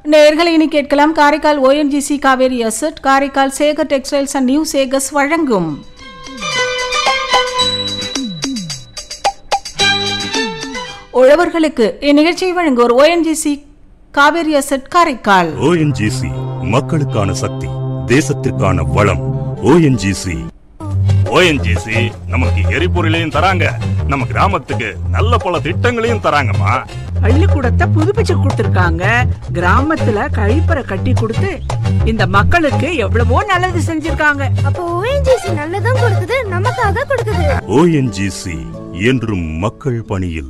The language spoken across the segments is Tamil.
நேர்களை இனி கேட்கலாம் Karaikal ONGC Cauvery asset Karaikal Sekar textiles and new Sekars வழங்கும் உழவர்களுக்கு இந்நிகழ்ச்சியை வழங்குவோர் ONGC Cauvery asset Karaikal ONGC மக்களுக்கான சக்தி தேசத்திற்கான வளம் ஓஎன்ஜிசி ஓஎன்ஜிசி நமக்கு எரிபொருளையும் தராங்க நம்ம கிராமத்துக்கு நல்ல பல திட்டங்களையும் தராங்கம்மா பள்ளிக்கூடத்தை புதுப்பிச்சு கொடுத்திருக்காங்க கிராமத்துல கழிப்பறை கட்டி கொடுத்து இந்த மக்களுக்கு எவ்வளவோ நல்லது செஞ்சிருக்காங்க அப்போ ஓஎன்ஜிசி நல்லதும் கொடுக்குது நமக்காக கொடுக்குது ஓஎன்ஜிசி என்றும் மக்கள் பணியில்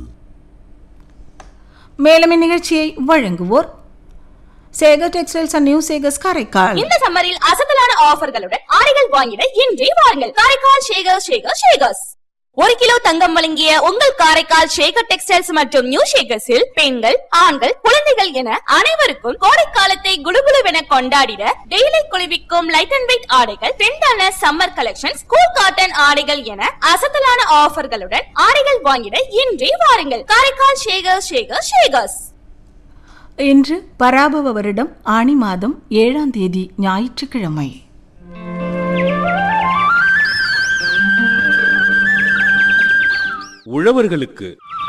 மேலும் இந்நிகழ்ச்சியை வழங்குவோர் Sekar textiles and new Sekars Karaikal இந்த சம்மரில் அசத்தலான ஆஃபர்களுடன் ஆடைகள் வாங்கிட இன்றே வாருங்கள் காரைக்கால் ஷேகர் ஷேகர் ஷேகர்ஸ் ஒரு கிலோ தங்கம் வழங்கிய உங்கள் காரைக்கால் ஷேகர் டெக்ஸ்டைல்ஸ் மற்றும் நியூ ஷேகர்ஸில் பெண்கள் ஆண்கள் குழந்தைகள் என அனைவருக்கும் கோடைக்காலத்தை குடுகுடுவென கொண்டாடிட டெய்லி குளிர்விக்கும் லைட் அண்ட் வெயிட் ஆடைகள் பெண்டான சம்மர் கலெக்ஷன்ஸ் கூல் காட்டன் ஆடைகள் என அசத்தலான ஆஃபர்களுடன் ஆடைகள் வாங்கிட இன்றே வாருங்கள் காரைக்கால் ஷேகர் ஷேகர் ஷேகர்ஸ் இன்று பராபவ வருடம் ஆணி மாதம் ஏழாம் தேதி ஞாயிற்றுக்கிழமை உழவர்களுக்கு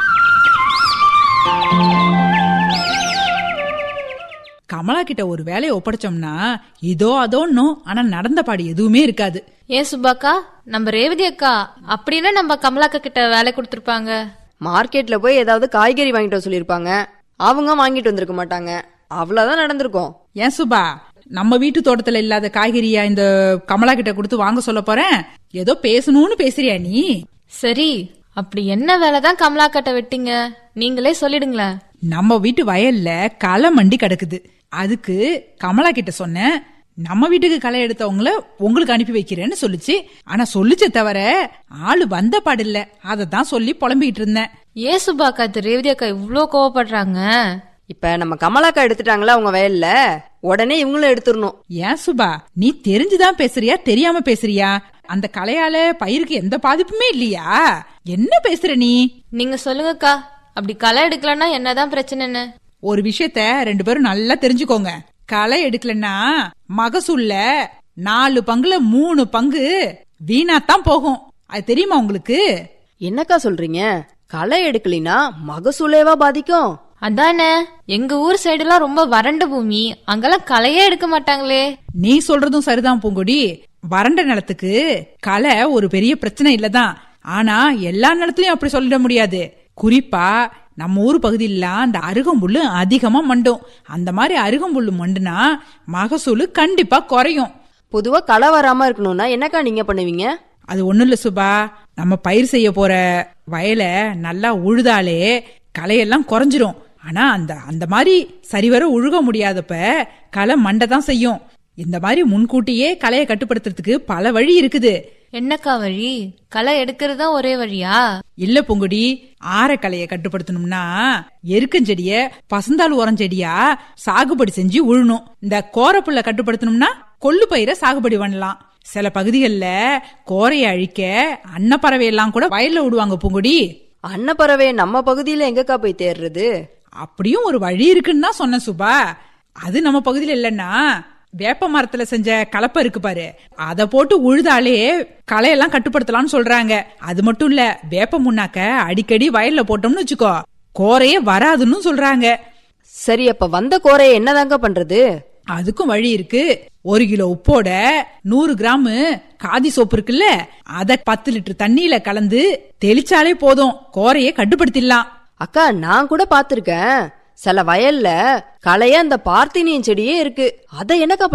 கமலா கிட்ட ஒரு வேலையை ஒப்படைச்சோம்னா இதோ அதோன்னும் ஆனா நடந்த பாடு எதுவுமே இருக்காது ஏன் சுபாக்கா நம்ம ரேவதி அக்கா அப்படின்னா நம்ம கமலாக்கா கிட்ட வேலை கொடுத்துருப்பாங்க மார்க்கெட்ல போய் ஏதாவது காய்கறி வாங்கிட்டு வர சொல்லிருப்பாங்க அவங்க வாங்கிட்டு வந்திருக்க மாட்டாங்க அவ்வளவுதான் நடந்திருக்கும் ஏன் சுபா நம்ம வீட்டு தோட்டத்துல இல்லாத காய்கறியா இந்த கமலா கிட்ட கொடுத்து வாங்க சொல்ல போறேன் ஏதோ பேசணும்னு பேசுறியா நீ சரி அப்படி என்ன வேலை தான் கமலாக்காட்ட விட்டீங்க நீங்களே சொல்லிடுங்களேன் நம்ம வீட்டு வயல்ல களை மண்டி கிடக்குது அதுக்கு கமலா கிட்ட சொன்னேன் நம்ம வீட்டுக்கு களை எடுத்தவங்கள உங்களுக்கு அனுப்பி வைக்கிறேன்னு சொல்லுச்சு ஆனா சொல்லுச்சே தவிர ஆளு வந்த பாடில்ல அதை தான் சொல்லி புலம்பிக்கிட்டு இருந்தேன் ஏன் சுபாக்கா இது ரேவதி அக்கா இவ்ளோ கோவப்படுறாங்க இப்ப நம்ம கமலாக்கா எடுத்துட்டாங்களா அவங்க வயல்ல உடனே இவங்களும் எடுத்துடணும் ஏன் சுபா நீ தெரிஞ்சுதான் பேசுறியா தெரியாம பேசுறியா அந்த கலையால பயிருக்கு எந்த பாதிப்புமே இல்லையா என்ன பேசுற நீ நீங்க சொல்லுங்கக்கா அப்படி களை எடுக்கலன்னா என்னதான் பிரச்சனைன்னு ஒரு விஷயத்த ரெண்டு பேரும் நல்லா தெரிஞ்சுக்கோங்க களை எடுக்கலன்னா மகசூல்ல நாலு பங்குல மூணு பங்கு வீணாத்தான் போகும் அது தெரியுமா உங்களுக்கு என்னக்கா சொல்றீங்க களை எடுக்கலினா மகசூலேவா பாதிக்கும் அதானே எங்க ஊர் சைடுலாம் ரொம்ப வறண்ட பூமி அங்கெல்லாம் களையே எடுக்க மாட்டாங்களே நீ சொல்றதும் சரிதான் பூங்கொடி வறண்ட நிலத்துக்கு களை ஒரு பெரிய பிரச்சனை இல்லதான் ஆனா எல்லா நிலத்துலயும் அப்படி சொல்லிட முடியாது குறிப்பா நம்ம ஊர் பகுதியிலாம் அந்த அருகம்புல்லு அதிகமா மண்டும் அந்த மாதிரி அருகம்புல்லு மண்டுனா மகசூல் கண்டிப்பா குறையும் பொதுவா களை வராம இருக்கணும்னா என்னக்கா நீங்க பண்ணுவீங்க அது ஒண்ணும் இல்ல சுபா நம்ம பயிர் செய்ய போற வயலை நல்லா உழுதாலே களையெல்லாம் குறைஞ்சிரும் ஆனா அந்த அந்த மாதிரி சரிவர உழுக முடியாதப்ப களை மண்டை தான் செய்யும் இந்த மாதிரி முன்கூட்டியே களையை கட்டுப்படுத்துறதுக்கு பல வழி இருக்குது என்னக்கா வழி களை எடுக்கிறது தான் ஒரே வழியா இல்ல பொங்குடி ஆரக்கலையை கட்டுப்படுத்தணும்னா எருக்கஞ்செடிய பசந்தாள் உரஞ்செடியா சாகுபடி செஞ்சு உழணும் இந்த கோரப்புள்ள கட்டுப்படுத்தணும்னா கொள்ளு பயிரை சாகுபடி பண்ணலாம் சில பகுதிகளில் கோரையை அழிக்க அன்னப்பறவை எல்லாம் கூட வயல்ல விடுவாங்க பூங்குடி அன்னப்பறவை நம்ம பகுதியில எங்கக்கா போய் தேடுறது அப்படியும் ஒரு வழி இருக்குன்னு தான் சொன்னேன் சுபா அது நம்ம பகுதியில் இல்லைன்னா வேப்ப மரத்துல செஞ்ச கலப்பை இருக்கு பாரு அத போட்டு உழுதாலே களையெல்லாம் கட்டுப்படுத்தலாம்னு சொல்றாங்க அது மட்டும் இல்ல வேப்ப முன்னாக்க அடிக்கடி வயல்ல போட்டோம்னு வச்சுக்கோ கோரையே வராதுன்னு சொல்றாங்க சரி அப்ப வந்த கோரையை என்னதாங்க பண்றது அதுக்கும் வழி இருக்கு ஒரு கிலோ உப்போட நூறு கிராம் காதி சோப்பு இருக்குல்ல அத பத்து லிட்டர் தண்ணியில கலந்து தெளிச்சாலே போதும் கோரையை கட்டுப்படுத்திடலாம் அக்கா நான் கூட பாத்திருக்கேன் சில வயல்ல களைய அந்த பார்த்தினியன் செடியே இருக்கு அத என்னக்கா